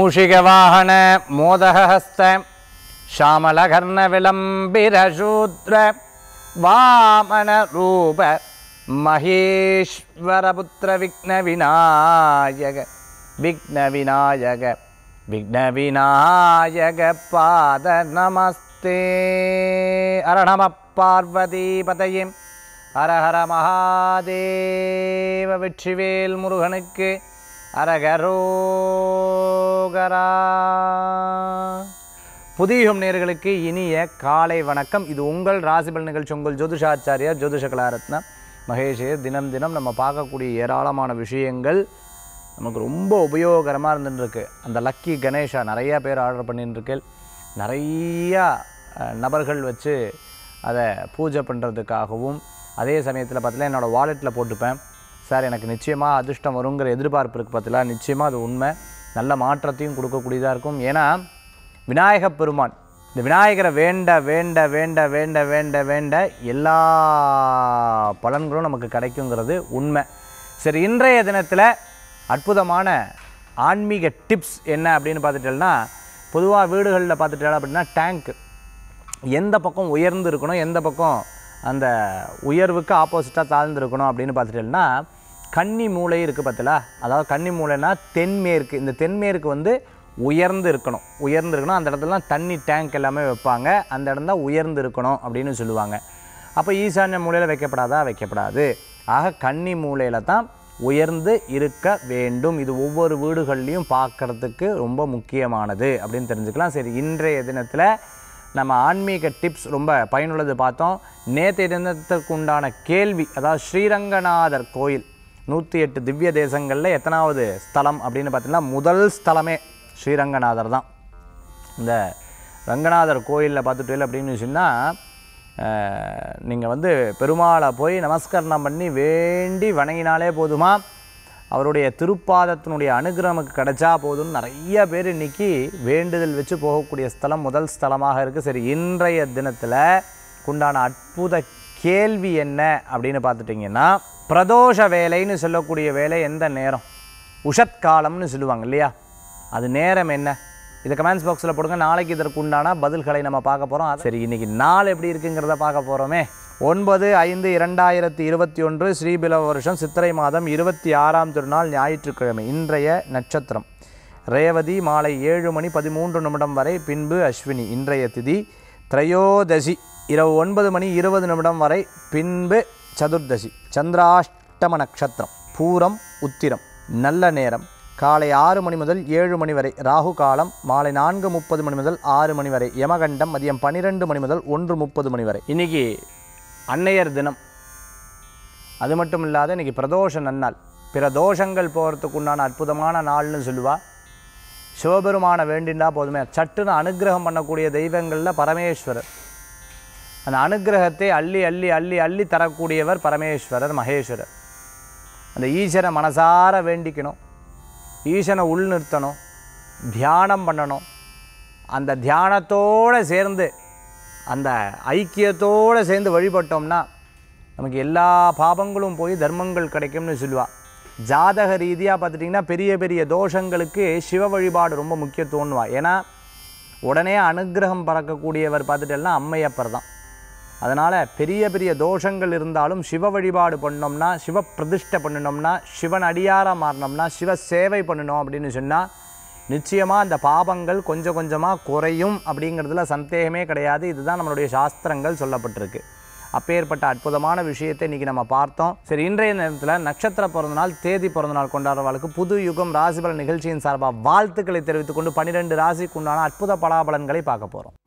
மூஷிகவாகன மோதகஹஸ்த ஷாமலகர்ண விளம்பிரசூத்ர வாமன ரூப மகேஸ்வரபுத்திர விக்ன விநாயக விக்ன விநாயக விக்ன விநாயக பாத நமஸ்தே அரணம பார்வதி பதையும் ஹர ஹர மகாதேவ வெற்றிவேல் முருகனுக்கு அரகரோகரா புதியுகம் நேர்களுக்கு இனிய காலை வணக்கம் இது உங்கள் ராசிபல் நிகழ்ச்சி உங்கள் ஜோதிஷாச்சாரியார் ஜோதிஷ கலாரத்னா மகேஷே தினம் தினம் நம்ம பார்க்கக்கூடிய ஏராளமான விஷயங்கள் நமக்கு ரொம்ப உபயோகரமாக இருந்துட்டுருக்கு அந்த லக்கி கணேஷா நிறையா பேர் ஆர்டர் பண்ணிட்டுருக்கு நிறையா அஹ், நபர்கள் வச்சு அதை பூஜை பண்ணுறதுக்காகவும் அதே சமயத்தில் பார்த்தீங்கன்னா என்னோடய வாலெட்டில் போட்டுப்பேன் சார் எனக்கு நிச்சயமாக அதிர்ஷ்டம் வருங்கிற எதிர்பார்ப்பு இருக்குது பார்த்தீங்களா நிச்சயமாக அது உண்மை நல்ல மாற்றத்தையும் கொடுக்கக்கூடியதாக இருக்கும் ஏன்னா விநாயகப் பெருமான் இந்த விநாயகரை வேண்ட வேண்ட வேண்ட வேண்ட வேண்ட வேண்ட எல்லா பலன்களும் நமக்கு கிடைக்குங்கிறது உண்மை சரி இன்றைய தினத்தில் அற்புதமான ஆன்மீக டிப்ஸ் என்ன அப்படின்னு பார்த்துட்டேன்னா பொதுவாக வீடுகளில் பார்த்துட்டேன் அப்படின்னா டேங்க் எந்த பக்கம் உயர்ந்து இருக்கணும் எந்த பக்கம் அந்த உயர்வுக்கு ஆப்போசிட்டாக தாழ்ந்து இருக்கணும் அப்படின்னு பார்த்துட்டேன்னா கன்னி மூலை இருக்குது பார்த்தீங்களா அதாவது கன்னி மூலைனா தென்மேற்கு இந்த தென்மேற்கு வந்து உயர்ந்து இருக்கணும் உயர்ந்து இருக்கணும் அந்த இடத்துலலாம் தண்ணி டேங்க் எல்லாமே வைப்பாங்க அந்த இடம் தான் உயர்ந்து இருக்கணும் அப்படின்னு சொல்லுவாங்க அப்போ ஈசான்ய மூலையில் வைக்கப்படாதா வைக்கப்படாது ஆக கன்னி மூலையில் தான் உயர்ந்து இருக்க வேண்டும் இது ஒவ்வொரு வீடுகள்லையும் பார்க்கறதுக்கு ரொம்ப முக்கியமானது அப்படின்னு தெரிஞ்சுக்கலாம் சரி இன்றைய தினத்தில் நம்ம ஆன்மீக டிப்ஸ் ரொம்ப பயனுள்ளது பார்த்தோம் நேற்றைய தினத்துக்கு உண்டான கேள்வி அதாவது ஸ்ரீரங்கநாதர் கோயில் நூற்றி எட்டு திவ்ய தேசங்களில் எத்தனாவது ஸ்தலம் அப்படின்னு பார்த்தீங்கன்னா முதல் ஸ்தலமே ஸ்ரீரங்கநாதர் தான் இந்த ரங்கநாதர் கோயிலில் பார்த்துட்டு அப்படின்னு சொன்னால் நீங்கள் வந்து பெருமாளை போய் நமஸ்கரணம் பண்ணி வேண்டி வணங்கினாலே போதுமா அவருடைய திருப்பாதத்தினுடைய அனுகிரகம் நமக்கு கிடைச்சா போதும்னு நிறைய பேர் இன்னைக்கு வேண்டுதல் வச்சு போகக்கூடிய ஸ்தலம் முதல் ஸ்தலமாக இருக்குது சரி இன்றைய தினத்தில் உண்டான அற்புத கேள்வி என்ன அப்படின்னு பார்த்துட்டிங்கன்னா பிரதோஷ வேலைன்னு சொல்லக்கூடிய வேலை எந்த நேரம் உஷத் காலம்னு சொல்லுவாங்க இல்லையா அது நேரம் என்ன இதை கமெண்ட்ஸ் பாக்ஸில் போடுங்க நாளைக்கு இதற்கு உண்டான பதில்களை நம்ம பார்க்க போகிறோம் சரி இன்னைக்கு நாள் எப்படி இருக்குங்கிறத பார்க்க போகிறோமே ஒன்பது ஐந்து இரண்டாயிரத்தி இருபத்தி ஒன்று ஸ்ரீபிலவ வருஷம் சித்திரை மாதம் இருபத்தி ஆறாம் திருநாள் ஞாயிற்றுக்கிழமை இன்றைய நட்சத்திரம் ரேவதி மாலை ஏழு மணி பதிமூன்று நிமிடம் வரை பின்பு அஸ்வினி இன்றைய திதி திரையோதசி இரவு ஒன்பது மணி இருபது நிமிடம் வரை பின்பு சதுர்தசி சந்திராஷ்டம நட்சத்திரம் பூரம் உத்திரம் நல்ல நேரம் காலை ஆறு மணி முதல் ஏழு மணி வரை ராகு காலம் மாலை நான்கு முப்பது மணி முதல் ஆறு மணி வரை யமகண்டம் மதியம் பன்னிரெண்டு மணி முதல் ஒன்று முப்பது மணி வரை இன்னைக்கு அன்னையர் தினம் அது மட்டும் இல்லாத இன்னைக்கு பிரதோஷ நன்னாள் பிற தோஷங்கள் போகிறதுக்கு உண்டான அற்புதமான நாள்னு சொல்லுவா சிவபெருமானை வேண்டிண்டா போதுமே சட்டுன்னு அனுக்கிரகம் பண்ணக்கூடிய தெய்வங்களில் பரமேஸ்வரர் அந்த அனுக்கிரகத்தை அள்ளி அள்ளி அள்ளி அள்ளி தரக்கூடியவர் பரமேஸ்வரர் மகேஸ்வரர் அந்த ஈஸ்வரை மனசார வேண்டிக்கணும் ஈசனை உள்நிறுத்தணும் தியானம் பண்ணணும் அந்த தியானத்தோடு சேர்ந்து அந்த ஐக்கியத்தோடு சேர்ந்து வழிபட்டோம்னா நமக்கு எல்லா பாபங்களும் போய் தர்மங்கள் கிடைக்கும்னு சொல்லுவா ஜாதக ரீதியாக பார்த்துட்டிங்கன்னா பெரிய பெரிய தோஷங்களுக்கு சிவ வழிபாடு ரொம்ப முக்கியத்துவம்னுவா ஏன்னா உடனே அனுக்கிரகம் பறக்கக்கூடியவர் பார்த்துட்டேன்னா அம்மையப்பர் தான் அதனால் பெரிய பெரிய தோஷங்கள் இருந்தாலும் சிவ வழிபாடு பண்ணோம்னா சிவ பிரதிஷ்டை பண்ணினோம்னா சிவன் அடியாராக மாறினோம்னா சிவ சேவை பண்ணினோம் அப்படின்னு சொன்னால் நிச்சயமாக அந்த பாபங்கள் கொஞ்சம் கொஞ்சமாக குறையும் அப்படிங்கிறதுல சந்தேகமே கிடையாது இதுதான் நம்மளுடைய சாஸ்திரங்கள் சொல்லப்பட்டிருக்கு அப்பேற்பட்ட அற்புதமான விஷயத்தை இன்றைக்கி நம்ம பார்த்தோம் சரி இன்றைய நேரத்தில் நட்சத்திர பிறந்தநாள் தேதி பிறந்தநாள் கொண்டாடுறவர்களுக்கு புது யுகம் ராசிபலன் நிகழ்ச்சியின் சார்பாக வாழ்த்துக்களை தெரிவித்துக் கொண்டு பன்னிரெண்டு ராசிக்கு உண்டான அற்புத பலாபலன்களை பார்க்க போகிறோம்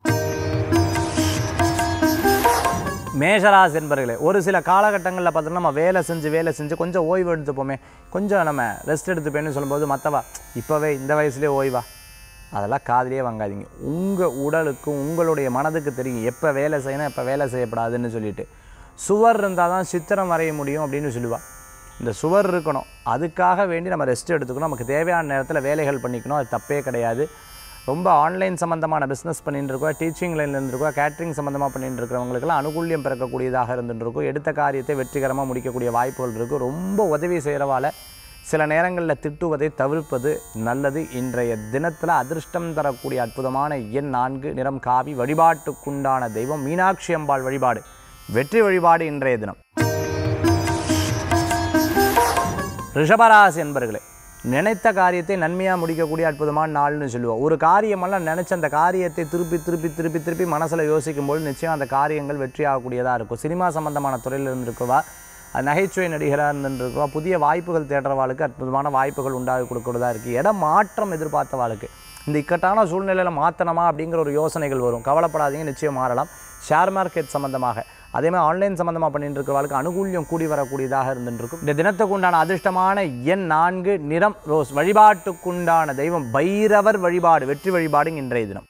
மேஷராசி என்பர்களே ஒரு சில காலகட்டங்களில் பார்த்தோம்னா நம்ம வேலை செஞ்சு வேலை செஞ்சு கொஞ்சம் ஓய்வு எடுத்துப்போமே கொஞ்சம் நம்ம ரெஸ்ட் எடுத்துப்பேன்னு சொல்லும்போது மற்றவா இப்போவே இந்த வயசுலேயே ஓய்வா அதெல்லாம் காதிலே வாங்காதீங்க உங்கள் உடலுக்கும் உங்களுடைய மனதுக்கு தெரியும் எப்போ வேலை செய்யணும் எப்போ வேலை செய்யப்படாதுன்னு சொல்லிட்டு சுவர் இருந்தால் தான் சித்திரம் வரைய முடியும் அப்படின்னு சொல்லுவாள் இந்த சுவர் இருக்கணும் அதுக்காக வேண்டி நம்ம ரெஸ்ட் எடுத்துக்கணும் நமக்கு தேவையான நேரத்தில் வேலைகள் பண்ணிக்கணும் அது தப்பே கிடையாது ரொம்ப ஆன்லைன் சம்மந்தமான பிஸ்னஸ் பண்ணிட்டு இருக்கோம் டீச்சிங் லைனில் இருந்திருக்கோம் கேட்ரிங் சம்மந்தமாக பண்ணிட்டு இருக்கிறவங்களுக்கெல்லாம் அனுகூல்யம் பிறக்கக்கூடியதாக இருந்துட்டு இருக்கும் எடுத்த காரியத்தை வெற்றிகரமாக முடிக்கக்கூடிய வாய்ப்புகள் இருக்குது ரொம்ப உதவி செய்கிறவால சில நேரங்களில் திட்டுவதை தவிர்ப்பது நல்லது இன்றைய தினத்தில் அதிர்ஷ்டம் தரக்கூடிய அற்புதமான எண் நான்கு நிறம் காவி வழிபாட்டுக்குண்டான தெய்வம் மீனாட்சி அம்பாள் வழிபாடு வெற்றி வழிபாடு இன்றைய தினம் ரிஷபராசி என்பர்களே நினைத்த காரியத்தை நன்மையாக முடிக்கக்கூடிய அற்புதமான நாள்னு சொல்லுவோம் ஒரு காரியமெல்லாம் நினச்ச அந்த காரியத்தை திருப்பி திருப்பி திருப்பி திருப்பி மனசில் யோசிக்கும்போது நிச்சயம் அந்த காரியங்கள் வெற்றியாகக்கூடியதாக இருக்கும் சினிமா சம்பந்தமான துறையில் இருந்திருக்கவா அது நகைச்சுவை நடிகராக இருந்துருக்கவா புதிய வாய்ப்புகள் தேடுறவாளுக்கு அற்புதமான வாய்ப்புகள் உண்டாகி கொடுக்கறதா இருக்குது இடம் மாற்றம் எதிர்பார்த்தவாளுக்கு இந்த இக்கட்டான சூழ்நிலையில் மாற்றணுமா அப்படிங்கிற ஒரு யோசனைகள் வரும் கவலைப்படாதீங்க நிச்சயம் மாறலாம் ஷேர் மார்க்கெட் சம்மந்தமாக அதே மாதிரி ஆன்லைன் சம்மந்தமாக பண்ணிட்டு இருக்கிறவர்களுக்கு அனுகூல்யம் கூடி வரக்கூடியதாக இருந்துருக்கும் இந்த தினத்துக்கு உண்டான அதிர்ஷ்டமான எண் நான்கு நிறம் ரோஸ் வழிபாட்டுக்குண்டான தெய்வம் பைரவர் வழிபாடு வெற்றி வழிபாடு இன்றைய தினம்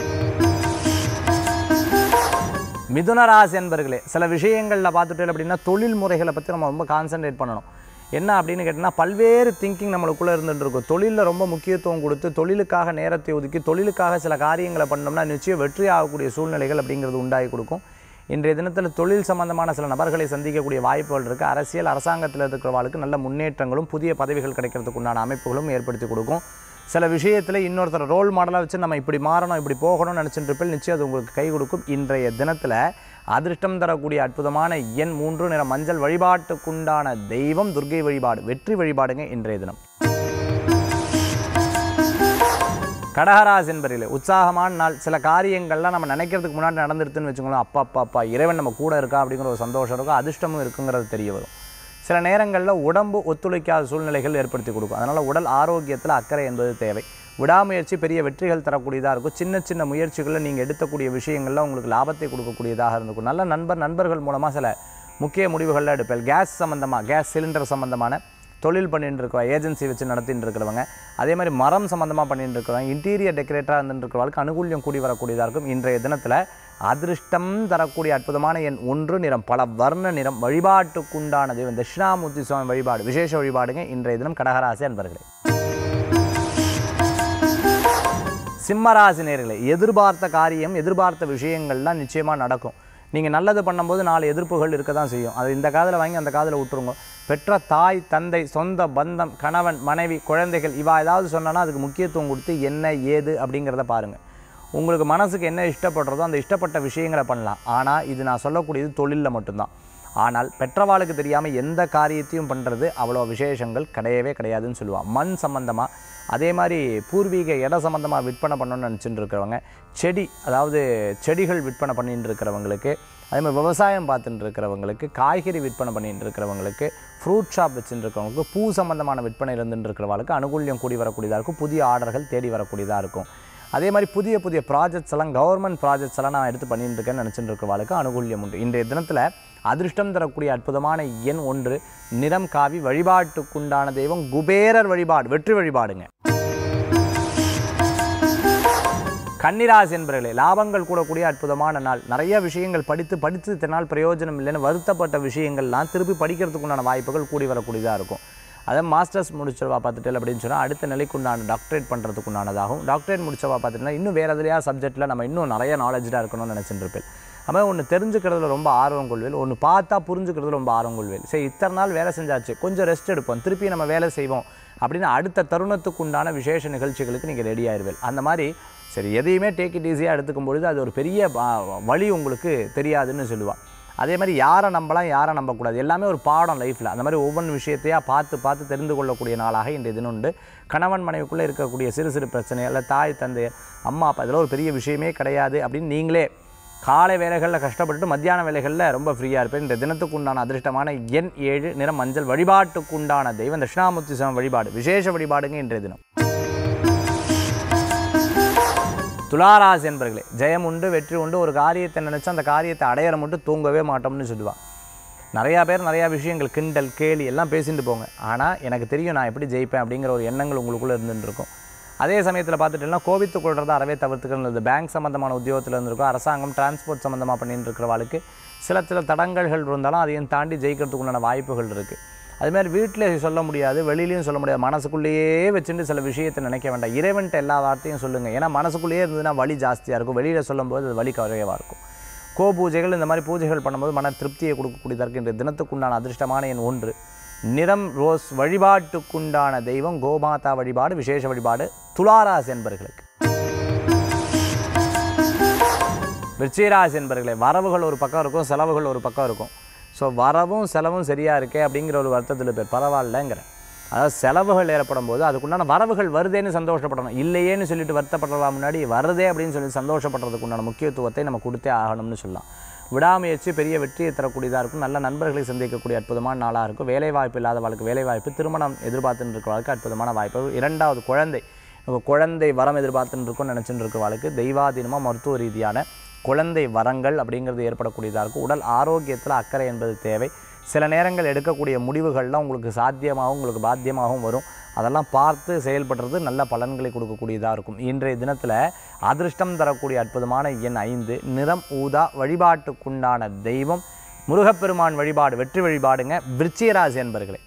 மிதுன ராசி என்பர்களே சில விஷயங்களில் பார்த்துட்டு அப்படின்னா தொழில் முறைகளை பற்றி நம்ம ரொம்ப கான்சென்ட்ரேட் பண்ணணும் என்ன அப்படின்னு கேட்டிங்கன்னா பல்வேறு திங்கிங் நம்மளுக்குள்ளே இருந்துட்டு இருக்கும் தொழிலில் ரொம்ப முக்கியத்துவம் கொடுத்து தொழிலுக்காக நேரத்தை ஒதுக்கி தொழிலுக்காக சில காரியங்களை பண்ணோம்னா நிச்சயம் வெற்றி ஆகக்கூடிய சூழ்நிலைகள் அப்படிங்கிறது உண்டாகி கொடுக்கும் இன்றைய தினத்தில் தொழில் சம்பந்தமான சில நபர்களை சந்திக்கக்கூடிய வாய்ப்புகள் இருக்குது அரசியல் அரசாங்கத்தில் இருக்கிறவாளுக்கு நல்ல முன்னேற்றங்களும் புதிய பதவிகள் கிடைக்கிறதுக்கு உண்டான அமைப்புகளும் ஏற்படுத்தி கொடுக்கும் சில விஷயத்தில் இன்னொருத்தர் ரோல் மாடலாக வச்சு நம்ம இப்படி மாறணும் இப்படி போகணும்னு நினச்சிட்டு இருப்பில் நிச்சயம் அது உங்களுக்கு கை கொடுக்கும் இன்றைய தினத்தில் அதிர்ஷ்டம் தரக்கூடிய அற்புதமான எண் மூன்று நிற மஞ்சள் வழிபாட்டுக்குண்டான தெய்வம் துர்க்கை வழிபாடு வெற்றி வழிபாடுங்க இன்றைய தினம் கடகராசி என்பரிலே உற்சாகமான நாள் சில காரியங்கள்லாம் நம்ம நினைக்கிறதுக்கு முன்னாடி நடந்துருதுன்னு வச்சுக்கோங்களேன் அப்பா அப்பா அப்பா இறைவன் நம்ம கூட இருக்கா அப்படிங்கிற ஒரு சந்தோஷம் இருக்கும் அதிர்ஷ்டமும் இருக்குங்கிறது தெரிய வரும் சில நேரங்களில் உடம்பு ஒத்துழைக்காத சூழ்நிலைகள் ஏற்படுத்தி கொடுக்கும் அதனால் உடல் ஆரோக்கியத்தில் அக்கறை என்பது தேவை விடாமுயற்சி பெரிய வெற்றிகள் தரக்கூடியதாக இருக்கும் சின்ன சின்ன முயற்சிகளில் நீங்கள் எடுக்கக்கூடிய விஷயங்களில் உங்களுக்கு லாபத்தை கொடுக்கக்கூடியதாக இருந்திருக்கும் நல்ல நண்பர் நண்பர்கள் மூலமாக சில முக்கிய முடிவுகளில் எடுப்பேன் கேஸ் சம்மந்தமாக கேஸ் சிலிண்டர் சம்மந்தமான தொழில் பண்ணிட்டு இருக்கிற ஏஜென்சி வச்சு நடத்திட்டு இருக்கிறவங்க அதே மாதிரி மரம் சம்மந்தமாக பண்ணிட்டு இருக்கிறவங்க இன்டீரியர் டெக்கரேட்டராக இருந்துட்டு இருக்கிறவங்களுக்கு அனுகூல்யம் கூடி வரக்கூடியதாக இருக்கும் இன்றைய தினத்தில் அதிர்ஷ்டம் தரக்கூடிய அற்புதமான எண் ஒன்று நிறம் பல வர்ண நிறம் வழிபாட்டுக்குண்டான தெய்வம் தட்சிணாமூர்த்தி சுவாமி வழிபாடு விசேஷ வழிபாடுங்க இன்றைய தினம் கடகராசி அன்பர்களே சிம்மராசி நேர்களே எதிர்பார்த்த காரியம் எதிர்பார்த்த விஷயங்கள்லாம் நிச்சயமாக நடக்கும் நீங்கள் நல்லது பண்ணும்போது நாலு எதிர்ப்புகள் இருக்க தான் செய்யும் அது இந்த காதில் வாங்கி அந்த காதில் விட்டுருங்க பெற்ற தாய் தந்தை சொந்த பந்தம் கணவன் மனைவி குழந்தைகள் இவா ஏதாவது சொன்னோன்னா அதுக்கு முக்கியத்துவம் கொடுத்து என்ன ஏது அப்படிங்கிறத பாருங்கள் உங்களுக்கு மனசுக்கு என்ன இஷ்டப்படுறதோ அந்த இஷ்டப்பட்ட விஷயங்களை பண்ணலாம் ஆனால் இது நான் சொல்லக்கூடியது தொழிலில் மட்டும்தான் ஆனால் பெற்றவாளுக்கு தெரியாமல் எந்த காரியத்தையும் பண்ணுறது அவ்வளோ விசேஷங்கள் கிடையவே கிடையாதுன்னு சொல்லுவாள் மண் சம்மந்தமாக அதே மாதிரி பூர்வீக இட சம்மந்தமாக விற்பனை பண்ணணும்னு நினச்சிட்டு இருக்கிறவங்க செடி அதாவது செடிகள் விற்பனை பண்ணிட்டு இருக்கிறவங்களுக்கு அதே மாதிரி விவசாயம் பார்த்துட்டு இருக்கிறவங்களுக்கு காய்கறி விற்பனை பண்ணிட்டு இருக்கிறவங்களுக்கு ஃப்ரூட் ஷாப் வச்சுட்டு இருக்கிறவங்களுக்கு பூ சம்மந்தமான விற்பனை இருந்துட்டு இருக்கிறவங்களுக்கு அனுகூல்யம் கூடி வரக்கூடியதாக இருக்கும் புதிய ஆர்டர்கள் தேடி வரக்கூடியதாக இருக்கும் அதே மாதிரி புதிய புதிய ப்ராஜெக்ட்ஸ் எல்லாம் கவர்மெண்ட் ப்ராஜெக்ட்ஸ் எல்லாம் நான் எடுத்து பண்ணிட்டு இருக்கேன்னு நினச்சிட்டு இருக்கிறவங்களுக்கு அனுகூல்யம் உண்டு இன்றைய தினத்தில் அதிர்ஷ்டம் தரக்கூடிய அற்புதமான எண் ஒன்று நிறம் காவி வழிபாட்டுக்குண்டான தெய்வம் குபேரர் வழிபாடு வெற்றி வழிபாடுங்க கன்னிராசி என்பர்களே லாபங்கள் கூடக்கூடிய அற்புதமான நாள் நிறைய விஷயங்கள் படித்து படித்து இத்தனை பிரயோஜனம் இல்லைன்னு வருத்தப்பட்ட விஷயங்கள்லாம் திருப்பி படிக்கிறதுக்கு உண்டான வாய்ப்புகள் கூடி வரக்கூடியதாக இருக்கும் அதை மாஸ்டர்ஸ் முடிச்சவா பார்த்துட்டு அப்படின்னு சொன்னால் அடுத்த நிலைக்கு உண்டான டாக்டரேட் பண்ணுறதுக்கு உண்டானதாகும் டாக்டரேட் முடிச்சவா பார்த்துட்டுனா இன்னும் வேறு எதுலையா சப்ஜெக்ட்டில் நம்ம இன்னும் நிறைய நாலேஜாக இருக்கணும்னு நினச்சிட்டு இருப்பேன் அவன் ஒன்று தெரிஞ்சுக்கிறதுல ரொம்ப ஆர்வம் கொள்வேல் ஒன்று பார்த்தா புரிஞ்சுக்கிறதுல ரொம்ப ஆர்வம் கொள்வேல் சரி இத்தனை நாள் வேலை செஞ்சாச்சு கொஞ்சம் ரெஸ்ட் எடுப்போம் திருப்பி நம்ம வேலை செய்வோம் அப்படின்னு அடுத்த தருணத்துக்கு உண்டான விசேஷ நிகழ்ச்சிகளுக்கு நீங்கள் ரெடி ஆயிடுவேல் அந்த மாதிரி சரி எதையுமே டேக் இட் ஈஸியாக எடுத்துக்கும் பொழுது அது ஒரு பெரிய ஆ, வழி உங்களுக்கு தெரியாதுன்னு சொல்லுவாள் அதே மாதிரி யாரை நம்பலாம் யாரை நம்பக்கூடாது எல்லாமே ஒரு பாடம் லைஃப்பில் அந்த மாதிரி ஒவ்வொரு விஷயத்தையா பார்த்து பார்த்து தெரிந்து கொள்ளக்கூடிய நாளாக இன்றைய தினம் உண்டு கணவன் மனைவிக்குள்ளே இருக்கக்கூடிய சிறு சிறு பிரச்சனை இல்லை தாய் தந்தை அம்மா அப்பா இதெல்லாம் ஒரு பெரிய விஷயமே கிடையாது அப்படின்னு நீங்களே காலை வேலைகளில் கஷ்டப்பட்டுட்டு மத்தியான வேலைகளில் ரொம்ப ஃப்ரீயாக இருப்பேன் இந்த தினத்துக்கு உண்டான அதிர்ஷ்டமான எண் ஏழு நிறம் மஞ்சள் வழிபாட்டுக்கு உண்டான தெய்வம் தட்சிணாமூர்த்தி சுவாமி வழிபாடு விசேஷ வழிபாடுங்க இன்றைய தினம் துளாராசி என்பர்களே ஜெயம் உண்டு வெற்றி உண்டு ஒரு காரியத்தை நினச்சி அந்த காரியத்தை அடையிற மட்டும் தூங்கவே மாட்டோம்னு சொல்லுவாள் நிறையா பேர் நிறையா விஷயங்கள் கிண்டல் கேலி எல்லாம் பேசிட்டு போங்க ஆனால் எனக்கு தெரியும் நான் எப்படி ஜெயிப்பேன் அப்படிங்கிற ஒரு எண்ணங்கள் உங்களுக்குள்ளே இருந்துட்டு இருக்கும் அதே சமயத்தில் பார்த்துட்டீங்கன்னா கோபித்து கொள்றதை அறவே தவிர்த்துக்கிறது பேங்க் சம்மந்தமான உத்தியோகத்தில் இருந்திருக்கும் அரசாங்கம் டிரான்ஸ்போர்ட் சம்மந்தமாக பண்ணிட்டு இருக்கிறவாளுக்கு சில சில தடங்கல்கள் இருந்தாலும் அதையும் தாண்டி ஜெயிக்கிறதுக்கு உண்டான வாய்ப்புகள் இருக்குது அதுமாதிரி வீட்டில் சொல்ல முடியாது வெளியிலையும் சொல்ல முடியாது மனசுக்குள்ளேயே வச்சுட்டு சில விஷயத்தை நினைக்க வேண்டாம் இறைவன்ட்ட எல்லா வார்த்தையும் சொல்லுங்கள் ஏன்னா மனசுக்குள்ளேயே இருந்ததுன்னா வலி ஜாஸ்தியாக இருக்கும் வெளியில் சொல்லும்போது அது வலி குறைவாக இருக்கும் கோ பூஜைகள் இந்த மாதிரி பூஜைகள் பண்ணும்போது மன திருப்தியை கொடுக்கக்கூடியதற்கு இன்றைய தினத்துக்குண்டான அதிர்ஷ்டமான எண் ஒன்று நிறம் ரோஸ் வழிபாட்டுக்குண்டான தெய்வம் கோமாதா வழிபாடு விசேஷ வழிபாடு துளாராசி என்பர்களுக்கு விருச்சிகராசி என்பர்களே வரவுகள் ஒரு பக்கம் இருக்கும் செலவுகள் ஒரு பக்கம் இருக்கும் ஸோ வரவும் செலவும் சரியாக இருக்கே அப்படிங்கிற ஒரு வருத்தத்தில் பேர் பரவாயில்லங்கிற அதாவது செலவுகள் ஏற்படும் போது அதுக்குண்டான வரவுகள் வருதேன்னு சந்தோஷப்படணும் இல்லையேன்னு சொல்லிட்டு வருத்தப்படுறவா முன்னாடி வருதே அப்படின்னு சொல்லி சந்தோஷப்படுறதுக்கு உண்டான முக்கியத்துவத்தை நம்ம கொடுத்தே ஆகணும்னு சொல்லலாம் விடாமுயற்சி பெரிய வெற்றியை தரக்கூடியதாக இருக்கும் நல்ல நண்பர்களை சந்திக்கக்கூடிய அற்புதமான நாளாக இருக்கும் வேலை வாய்ப்பு இல்லாதவர்களுக்கு வேலை வாய்ப்பு திருமணம் எதிர்பார்த்துட்டு இருக்கிறவர்களுக்கு அற்புதமான வாய்ப்பு இரண்டாவது குழந்தை நம்ம குழந்தை வரம் எதிர்பார்த்துட்டு இருக்கோம்னு நினச்சிட்டு இருக்கிறவர்களுக்கு தெய்வாதீனமாக மருத்துவ ரீதியான குழந்தை வரங்கள் அப்படிங்கிறது ஏற்படக்கூடியதாக இருக்கும் உடல் ஆரோக்கியத்தில் அக்கறை என்பது தேவை சில நேரங்கள் எடுக்கக்கூடிய முடிவுகள்லாம் உங்களுக்கு சாத்தியமாகவும் உங்களுக்கு பாத்தியமாகவும் வரும் அதெல்லாம் பார்த்து செயல்படுறது நல்ல பலன்களை கொடுக்கக்கூடியதாக இருக்கும் இன்றைய தினத்தில் அதிர்ஷ்டம் தரக்கூடிய அற்புதமான எண் ஐந்து நிறம் ஊதா வழிபாட்டுக்குண்டான தெய்வம் முருகப்பெருமான் வழிபாடு வெற்றி வழிபாடுங்க விருச்சிகராசி என்பர்களே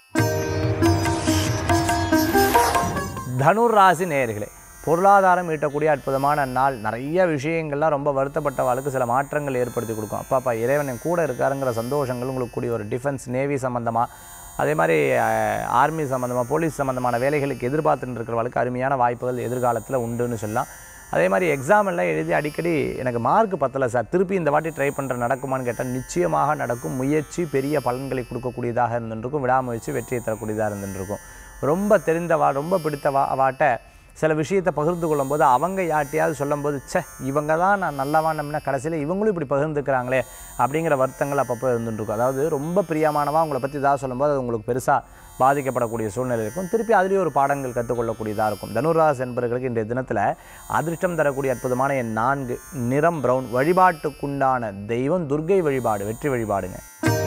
தனுர் ராசி நேயர்களே பொருளாதாரம் ஈட்டக்கூடிய அற்புதமான நாள் நிறைய விஷயங்கள்லாம் ரொம்ப வருத்தப்பட்டவாளுக்கு சில மாற்றங்கள் ஏற்படுத்தி கொடுக்கும் அப்பாப்பா இறைவன் என் கூட இருக்காருங்கிற சந்தோஷங்கள் உங்களுக்கு கூடிய ஒரு டிஃபென்ஸ் நேவி சம்மந்தமாக அதே மாதிரி ஆர்மி சம்மந்தமாக போலீஸ் சம்மந்தமான வேலைகளுக்கு எதிர்பார்த்துட்டு இருக்கிறவளுக்கு அருமையான வாய்ப்புகள் எதிர்காலத்தில் உண்டுன்னு சொல்லலாம் அதே மாதிரி எக்ஸாம் எல்லாம் எழுதி அடிக்கடி எனக்கு மார்க் பத்தலை சார் திருப்பி இந்த வாட்டி ட்ரை பண்ணுற நடக்குமான்னு கேட்டால் நிச்சயமாக நடக்கும் முயற்சி பெரிய பலன்களை கொடுக்கக்கூடியதாக இருந்துருக்கும் விடாமுயற்சி வெற்றியை தரக்கூடியதாக இருந்துருக்கும் ரொம்ப தெரிந்தவா ரொம்ப பிடித்தவா அவாட்ட சில விஷயத்தை பகிர்ந்து கொள்ளும்போது அவங்க யார்ட்டையாவது சொல்லும்போது ச்சே இவங்க தான் நான் நல்லவானம்னா கடைசியில் இவங்களும் இப்படி பகிர்ந்துக்கிறாங்களே அப்படிங்கிற வருத்தங்கள் அப்பப்போ இருந்துருக்கும் அதாவது ரொம்ப பிரியமானவா உங்களை பற்றி ஏதாவது சொல்லும்போது அது உங்களுக்கு பெருசாக பாதிக்கப்படக்கூடிய சூழ்நிலை இருக்கும் திருப்பி அதுலேயும் ஒரு பாடங்கள் கற்றுக்கொள்ளக்கூடியதாக இருக்கும் தனுராஸ் என்பவர்களுக்கு இன்றைய தினத்தில் அதிர்ஷ்டம் தரக்கூடிய அற்புதமான என் நான்கு நிறம் பிரவுன் வழிபாட்டுக்குண்டான தெய்வம் துர்க்கை வழிபாடு வெற்றி வழிபாடுங்க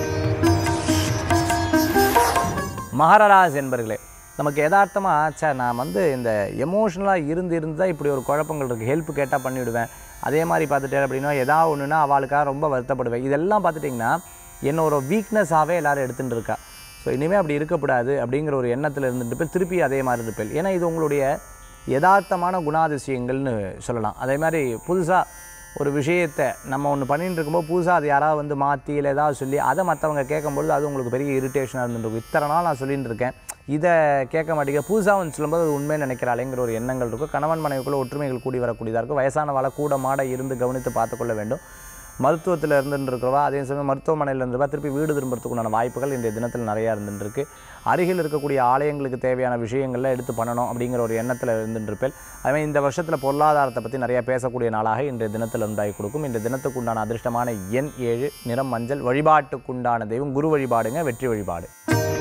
மகரராஜ் என்பர்களே நமக்கு யதார்த்தமாக சே நான் வந்து இந்த எமோஷ்னலாக இருந்து இருந்து தான் இப்படி ஒரு குழப்பங்கள் இருக்குது ஹெல்ப் கேட்டால் பண்ணிவிடுவேன் அதே மாதிரி பார்த்துட்டேன் அப்படின்னா எதாவது ஒன்றுனா அவளுக்காக ரொம்ப வருத்தப்படுவேன் இதெல்லாம் பார்த்துட்டிங்கன்னா என்னோட வீக்னஸாகவே எல்லாரும் எடுத்துகிட்டு இருக்கா ஸோ இனிமேல் அப்படி இருக்கக்கூடாது அப்படிங்கிற ஒரு எண்ணத்தில் இருந்துட்டு போய் திருப்பி அதே மாதிரி இருப்பேன் ஏன்னா இது உங்களுடைய யதார்த்தமான குணாதிசயங்கள்னு சொல்லலாம் அதே மாதிரி புதுசாக ஒரு விஷயத்தை நம்ம ஒன்று பண்ணிட்டு இருக்கும்போது புதுசாக அது யாராவது வந்து மாற்றி இல்லை ஏதாவது சொல்லி அதை மற்றவங்க கேட்கும்பொழுது அது உங்களுக்கு பெரிய இரிட்டேஷனாக இருந்துருக்கும் இத்தனை நாள் நான் சொல்லிட்டு இருக்கேன் இதை கேட்க மாட்டேங்க புதுசாக வந்து சொல்லும்போது அது உண்மையை நினைக்கிறாளேங்கிற ஒரு எண்ணங்கள் இருக்கும் கணவன் மனைவிக்குள்ள ஒற்றுமைகள் கூடி வரக்கூடியதாக இருக்கும் வயசானவாளை கூட மாட இருந்து கவனித்து பார்த்துக்கொள்ள வேண்டும் மருத்துவத்தில் இருந்துட்டு இருக்கிறவா அதே சமயம் மருத்துவமனையில் இருந்துருவா திருப்பி வீடு திரும்புறதுக்குண்டான வாய்ப்புகள் இன்றைய தினத்தில் நிறையா இருந்துருக்கு அருகில் இருக்கக்கூடிய ஆலயங்களுக்கு தேவையான விஷயங்கள்லாம் எடுத்து பண்ணணும் அப்படிங்கிற ஒரு எண்ணத்தில் இருந்துருப்பேன் அதுமாதிரி இந்த வருஷத்தில் பொருளாதாரத்தை பற்றி நிறையா பேசக்கூடிய நாளாக இன்றைய தினத்தில் உண்டாகி கொடுக்கும் இந்த தினத்துக்கு உண்டான அதிர்ஷ்டமான எண் ஏழு நிறம் மஞ்சள் வழிபாட்டுக்குண்டான தெய்வம் குரு வழிபாடுங்க வெற்றி வழிபாடு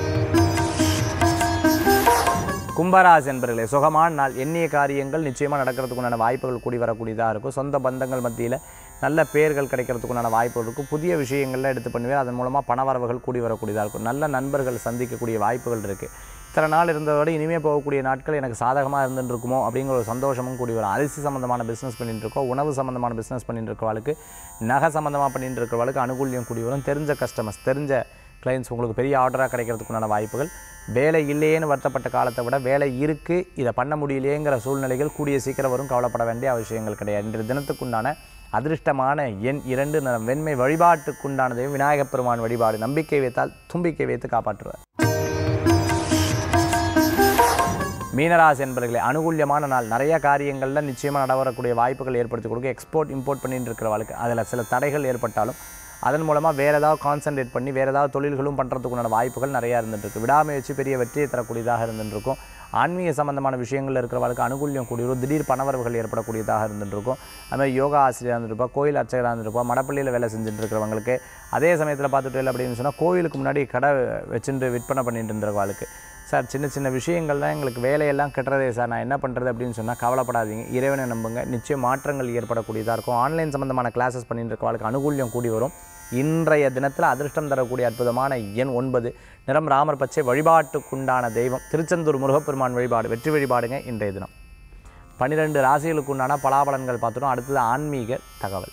கும்பராசி என்பர்களே சுகமான நாள் எண்ணிய காரியங்கள் நிச்சயமாக நடக்கிறதுக்குண்டான வாய்ப்புகள் கூடி வரக்கூடியதாக இருக்கும் சொந்த பந்தங்கள் மத்தியில் நல்ல பேர்கள் கிடைக்கிறதுக்குண்டான வாய்ப்புகள் இருக்கும் புதிய விஷயங்கள்லாம் எடுத்து பண்ணுவேன் அதன் மூலமாக பணவரவுகள் கூடி வரக்கூடியதாக இருக்கும் நல்ல நண்பர்கள் சந்திக்கக்கூடிய வாய்ப்புகள் இருக்குது இத்தனை நாள் இருந்ததோட இனிமேல் போகக்கூடிய நாட்கள் எனக்கு சாதகமாக இருந்துட்டு இருக்குமோ அப்படிங்கிற ஒரு சந்தோஷமும் கூடி வரும் அரிசி சம்மந்தமான பிஸ்னஸ் பண்ணிட்டு இருக்கோம் உணவு சம்மந்தமான பிஸ்னஸ் பண்ணிட்டு இருக்கவளுக்கு நகை சம்மந்தமாக பண்ணிட்டு இருக்கிறவளுக்கு அனுகூல்யம் கூடி வரும் தெரிஞ்ச கஸ்டமர்ஸ் தெரிஞ்ச கிளைண்ட்ஸ் உங்களுக்கு பெரிய ஆர்டராக கிடைக்கிறதுக்குண்டான வாய்ப்புகள் வேலை இல்லையேன்னு வருத்தப்பட்ட காலத்தை விட வேலை இருக்குது இதை பண்ண முடியலையேங்கிற சூழ்நிலைகள் கூடிய சீக்கிரம் வரும் கவலைப்பட வேண்டிய அவசியங்கள் கிடையாது இன்றைய தினத்துக்குண்டான அதிர்ஷ்டமான எண் இரண்டு நிறம் வெண்மை வழிபாட்டுக்குண்டானதை விநாயகப் பெருமான் வழிபாடு நம்பிக்கை வைத்தால் தும்பிக்கை வைத்து காப்பாற்றுவார் மீனராசி என்பர்களே அனுகூல்யமான நாள் நிறைய காரியங்களில் நிச்சயமாக நடவரக்கூடிய வாய்ப்புகள் ஏற்படுத்தி கொடுக்க எக்ஸ்போர்ட் இம்போர்ட் பண்ணிட்டு இருக்கிறவளுக்கு அதில் சில தடைகள் ஏற்பட்டாலும் அதன் மூலமாக வேறு ஏதாவது கான்சன்ட்ரேட் பண்ணி வேறு ஏதாவது தொழில்களும் பண்ணுறதுக்குண்டான வாய்ப்புகள் நிறையா இருந்துட்டுருக்கு விடாமுயற்சி பெரிய வெற்றியை தரக்கூடியதாக இருந்துருக்கும் ஆன்மீக சம்பந்தமான விஷயங்களில் இருக்கிறவர்களுக்கு அனுகூல்யம் கூடிய திடீர் பணவரவுகள் ஏற்படக்கூடியதாக இருந்துருக்கும் அதுமாதிரி யோகா ஆசிரியராக இருந்திருப்பா கோயில் அர்ச்சகராக இருந்திருப்பா மடப்பள்ளியில் வேலை செஞ்சுட்டு இருக்கிறவங்களுக்கு அதே சமயத்தில் பார்த்துட்டு இல்லை அப்படின்னு சொன்னால் கோயிலுக்கு முன்னாடி கடை வச்சுட்டு விற்பனை பண்ணிட்டு இருந்திருக்கவாளுக்கு சார் சின்ன சின்ன விஷயங்கள்லாம் எங்களுக்கு வேலையெல்லாம் கட்டுறதே சார் நான் என்ன பண்ணுறது அப்படின்னு சொன்னால் கவலைப்படாதீங்க இறைவனை நம்புங்க நிச்சயம் மாற்றங்கள் ஏற்படக்கூடியதாக இருக்கும் ஆன்லைன் சம்மந்தமான கிளாஸஸ் பண்ணிட்டு இருக்கவளுக்கு அனுகூல்யம் கூடி வரும் இன்றைய தினத்தில் அதிர்ஷ்டம் தரக்கூடிய அற்புதமான எண் ஒன்பது நிறம் ராமர் பச்சை வழிபாட்டுக்குண்டான தெய்வம் திருச்செந்தூர் முருகப்பெருமான் வழிபாடு வெற்றி வழிபாடுங்க இன்றைய தினம் பன்னிரெண்டு ராசிகளுக்கு உண்டான பலாபலன்கள் பார்த்துட்டோம் அடுத்தது ஆன்மீக தகவல்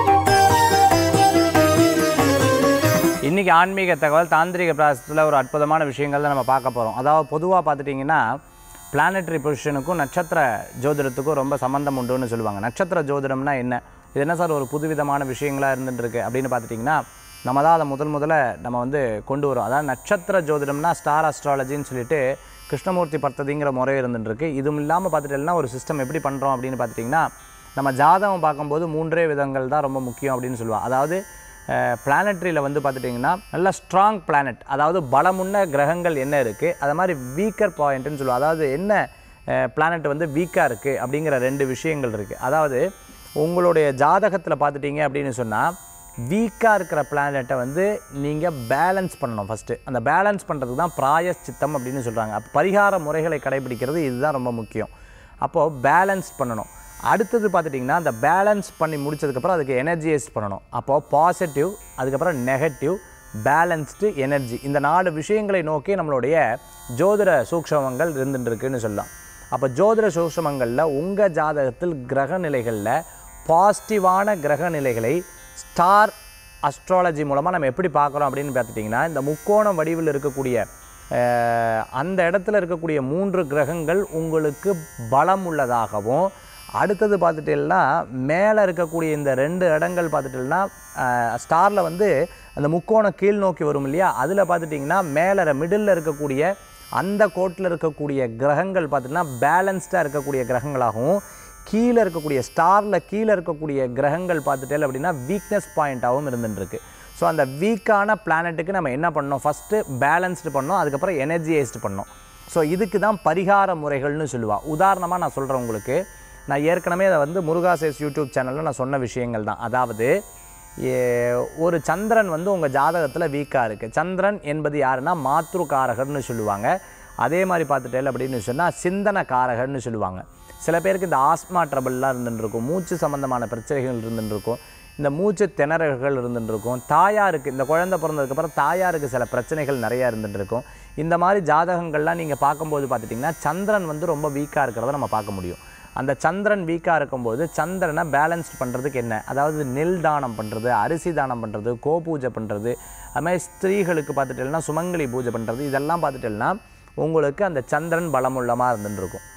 இன்றைக்கி ஆன்மீக தகவல் தாந்திரிக பிராசத்தில் ஒரு அற்புதமான விஷயங்கள் தான் நம்ம பார்க்க போகிறோம் அதாவது பொதுவாக பார்த்துட்டிங்கன்னா பிளானட்டரி பொசிஷனுக்கும் நட்சத்திர ஜோதிடத்துக்கும் ரொம்ப சம்மந்தம் உண்டுன்னு சொல்லுவாங்க நட்சத்திர ஜோதிடம்னா என்ன இது என்ன சார் ஒரு புதுவிதமான விஷயங்களாக இருந்துட்டு இருக்கு அப்படின்னு பார்த்துட்டிங்கன்னா நம்ம தான் அதை முதல் முதல்ல நம்ம வந்து கொண்டு வரோம் அதாவது நட்சத்திர ஜோதிடம்னா ஸ்டார் அஸ்ட்ராலஜின்னு சொல்லிட்டு கிருஷ்ணமூர்த்தி பர்த்ததிங்கிற முறை இருந்துருக்கு இதுவும் இல்லாமல் பார்த்துட்டேன்னா ஒரு சிஸ்டம் எப்படி பண்ணுறோம் அப்படின்னு பார்த்துட்டிங்கன்னா நம்ம ஜாதகம் பார்க்கும்போது மூன்றே விதங்கள் தான் ரொம்ப முக்கியம் அப்படின்னு சொல்லுவாள் அதாவது பிளானட்ரியில் வந்து பார்த்துட்டிங்கன்னா நல்ல ஸ்ட்ராங் பிளானட் அதாவது பலமுன்ன கிரகங்கள் என்ன இருக்குது அது மாதிரி வீக்கர் பாயிண்ட்டுன்னு சொல்லுவோம் அதாவது என்ன பிளானட் வந்து வீக்காக இருக்குது அப்படிங்கிற ரெண்டு விஷயங்கள் இருக்குது அதாவது உங்களுடைய ஜாதகத்தில் பார்த்துட்டிங்க அப்படின்னு சொன்னால் வீக்காக இருக்கிற பிளானட்டை வந்து நீங்கள் பேலன்ஸ் பண்ணணும் ஃபஸ்ட்டு அந்த பேலன்ஸ் பண்ணுறதுக்கு தான் பிராயச்சித்தம் அப்படின்னு சொல்கிறாங்க அப்போ பரிகார முறைகளை கடைபிடிக்கிறது இதுதான் ரொம்ப முக்கியம் அப்போது பேலன்ஸ் பண்ணணும் அடுத்தது பார்த்துட்டிங்கன்னா அந்த பேலன்ஸ் பண்ணி முடிச்சதுக்கப்புறம் அதுக்கு எனர்ஜியைஸ் பண்ணணும் அப்போது பாசிட்டிவ் அதுக்கப்புறம் நெகட்டிவ் பேலன்ஸ்டு எனர்ஜி இந்த நாலு விஷயங்களை நோக்கி நம்மளுடைய ஜோதிட சூக்ஷமங்கள் இருந்துட்டுருக்குன்னு சொல்லலாம் அப்போ ஜோதிட சூக்ஷமங்களில் உங்கள் ஜாதகத்தில் கிரக நிலைகளில் பாசிட்டிவான கிரக நிலைகளை ஸ்டார் அஸ்ட்ராலஜி மூலமாக நம்ம எப்படி பார்க்குறோம் அப்படின்னு பார்த்துட்டிங்கன்னா இந்த முக்கோண வடிவில் இருக்கக்கூடிய அஹ், அந்த இடத்துல இருக்கக்கூடிய மூன்று கிரகங்கள் உங்களுக்கு பலம் உள்ளதாகவும் அடுத்தது பார்த்துட்டீங்கன்னா மேலே இருக்கக்கூடிய இந்த ரெண்டு இடங்கள் பார்த்துட்டீங்கன்னா ஸ்டாரில் வந்து அந்த முக்கோணம் கீழ் நோக்கி வரும் இல்லையா அதில் பார்த்துட்டிங்கன்னா மேலே மிடில் இருக்கக்கூடிய அந்த கோட்டில் இருக்கக்கூடிய கிரகங்கள் பார்த்திங்கன்னா பேலன்ஸ்டாக இருக்கக்கூடிய கிரகங்களாகவும் கீழே இருக்கக்கூடிய ஸ்டாரில் கீழே இருக்கக்கூடிய கிரகங்கள் பார்த்துட்டேல் அப்படின்னா வீக்னஸ் பாயிண்ட்டாகவும் இருந்துட்டுருக்கு ஸோ அந்த வீக்கான பிளானட்டுக்கு நம்ம என்ன பண்ணோம் ஃபஸ்ட்டு பேலன்ஸ்டு பண்ணோம் அதுக்கப்புறம் எனர்ஜியைஸ்டு பண்ணோம் ஸோ இதுக்கு தான் பரிகார முறைகள்னு சொல்லுவா உதாரணமாக நான் சொல்கிறேன் உங்களுக்கு நான் ஏற்கனவே அதை வந்து முருகாசேஸ் யூடியூப் சேனலில் நான் சொன்ன விஷயங்கள் தான் அதாவது ஏ- ஒரு சந்திரன் வந்து உங்கள் ஜாதகத்தில் வீக்காக இருக்குது சந்திரன் என்பது யாருன்னா மாத்ருகாரகர்னு சொல்லுவாங்க அதே மாதிரி பார்த்துட்டேல் அப்படின்னு சொன்னால் சிந்தன காரகர்னு சொல்லுவாங்க சில பேருக்கு இந்த ஆஸ்மா ட்ரபிள்லாம் இருந்துருக்கும் மூச்சு சம்மந்தமான பிரச்சனைகள் இருந்துருக்கும் இந்த மூச்சு திணறல்கள் இருந்துருக்கும் தாயாருக்கு இந்த குழந்தை பிறந்ததுக்கப்புறம் தாயாருக்கு சில பிரச்சனைகள் நிறையா இருந்துருக்கும் இந்த மாதிரி ஜாதகங்கள்லாம் நீங்கள் பார்க்கும்போது பார்த்துட்டிங்கன்னா சந்திரன் வந்து ரொம்ப வீக்காக இருக்கிறத நம்ம பார்க்க முடியும் அந்த சந்திரன் வீக்காக இருக்கும்போது சந்திரனை பேலன்ஸ்ட் பண்ணுறதுக்கு என்ன அதாவது நெல் தானம் பண்ணுறது அரிசி தானம் பண்ணுறது கோ பூஜை பண்ணுறது அது மாதிரி ஸ்திரீகளுக்கு பார்த்துட்டேன்னா சுமங்கலி பூஜை பண்ணுறது இதெல்லாம் பார்த்துட்டேன்னா உங்களுக்கு அந்த சந்திரன் பலமுள்ளமாக இருந்துருக்கும்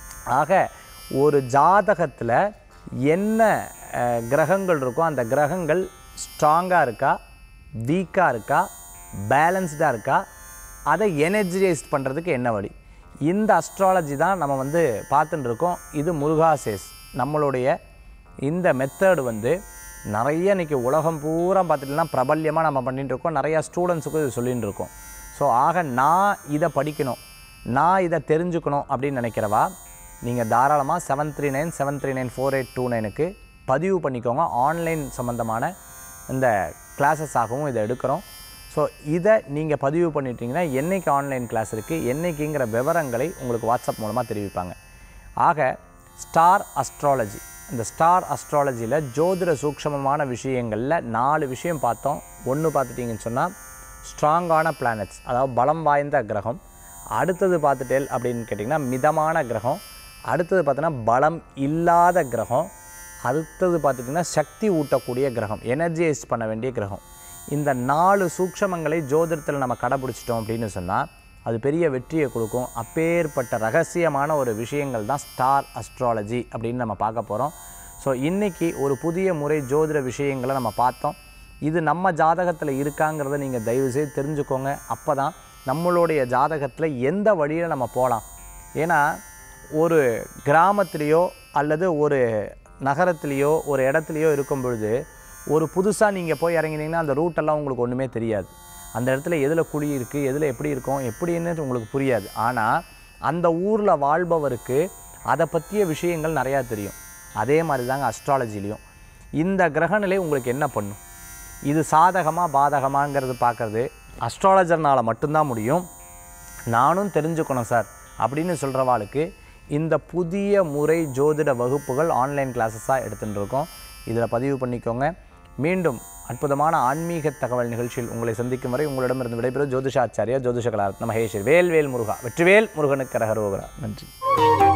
ஆக ஒரு ஜாதகத்தில் என்ன அஹ், கிரகங்கள் இருக்கோ அந்த கிரகங்கள் ஸ்ட்ராங்காக இருக்கா வீக்காக இருக்கா பேலன்ஸ்டாக இருக்கா அதை எனர்ஜைஸ் பண்ணுறதுக்கு என்ன வழி இந்த அஸ்ட்ராலஜி தான் நம்ம வந்து பார்த்துட்டு இருக்கோம் இது முருகாசேஸ் நம்மளுடைய இந்த மெத்தட் வந்து நிறைய இன்றைக்கி உலகம் பூரா பார்த்துட்டுனா பிரபல்யமாக நம்ம பண்ணிட்டு இருக்கோம் நிறையா ஸ்டூடெண்ட்ஸுக்கும் இது சொல்லிட்டு இருக்கோம் ஸோ ஆக நான் இதை படிக்கணும் நான் இதை தெரிஞ்சுக்கணும் அப்படின்னு நினைக்கிறவா நீங்கள் தாராளமாக seven three nine seven three nine four eight two நைனுக்கு பதிவு பண்ணிக்கோங்க ஆன்லைன் சம்மந்தமான இந்த கிளாஸஸ் ஆகவும் இதை எடுக்கிறோம் ஸோ இதை நீங்கள் பதிவு பண்ணிட்டீங்கன்னா என்னைக்கு ஆன்லைன் கிளாஸ் இருக்குது என்னைக்குங்கிற விவரங்களை உங்களுக்கு வாட்ஸ்அப் மூலமாக தெரிவிப்பாங்க ஆக ஸ்டார் அஸ்ட்ராலஜி இந்த ஸ்டார் அஸ்ட்ராலஜியில் ஜோதிட சூக்ஷமமான விஷயங்களில் நாலு விஷயம் பார்த்தோம் ஒன்று பார்த்துட்டிங்கன்னு சொன்னால் ஸ்ட்ராங்கான பிளானட்ஸ் அதாவது பலம் வாய்ந்த கிரகம் அடுத்தது பார்த்துட்டேல் அப்படின்னு கேட்டிங்கன்னா மிதமான கிரகம் அடுத்தது பார்த்தோன்னா பலம் இல்லாத கிரகம் அடுத்தது பார்த்துட்டிங்கன்னா சக்தி ஊட்டக்கூடிய கிரகம் எனர்ஜைஸ் பண்ண வேண்டிய கிரகம் இந்த நாலு சூக்ஷமங்களை ஜோதிடத்தில் நம்ம கடைபிடிச்சிட்டோம் அப்படின்னு சொன்னால் அது பெரிய வெற்றியை கொடுக்கும் அப்பேற்பட்ட ரகசியமான ஒரு விஷயங்கள் தான் ஸ்டார் அஸ்ட்ராலஜி அப்படின்னு நம்ம பார்க்க போகிறோம் ஸோ இன்றைக்கி ஒரு புதிய முறை ஜோதிட விஷயங்களை நம்ம பார்த்தோம் இது நம்ம ஜாதகத்தில் இருக்காங்கிறத நீங்கள் தயவுசெய்து தெரிஞ்சுக்கோங்க அப்போ தான் நம்மளுடைய ஜாதகத்தில் எந்த வழியில் நம்ம போகலாம் ஏன்னா ஒரு கிராமத்திலேயோ அல்லது ஒரு நகரத்திலேயோ ஒரு இடத்துலையோ இருக்கும் பொழுது ஒரு புதுசாக நீங்கள் போய் இறங்கினீங்கன்னா அந்த ரூட்டெல்லாம் உங்களுக்கு ஒன்றுமே தெரியாது அந்த இடத்துல எதில் குழி இருக்குது எதில் எப்படி இருக்கும் எப்படின்னு உங்களுக்கு புரியாது ஆனால் அந்த ஊரில் வாழ்பவருக்கு அதை பற்றிய விஷயங்கள் நிறையா தெரியும் அதே மாதிரி தாங்க அஸ்ட்ராலஜிலையும் இந்த கிரகநிலை உங்களுக்கு என்ன பண்ணும் இது சாதகமாக பாதகமாங்கிறது பார்க்குறது அஸ்ட்ராலஜர்னால் மட்டும்தான் முடியும் நானும் தெரிஞ்சுக்கணும் சார் அப்படின்னு சொல்கிறவாளுக்கு இந்த புதிய முறை ஜோதிட வகுப்புகள் ஆன்லைன் கிளாஸஸாக எடுத்துகிட்டு இருக்கோம் இதில் பதிவு பண்ணிக்கோங்க மீண்டும் அற்புதமான ஆன்மீக தகவல் நிகழ்ச்சியில் உங்களை சந்திக்கும் வரை உங்களிடமிருந்து விடைபெறும் ஜோதிஷாச்சாரியா ஜோதிஷ கலாரத்ன மகேஷ் வேல்வேல் முருகா வெற்றிவேல் முருகனுக்கு கரகரோகரா நன்றி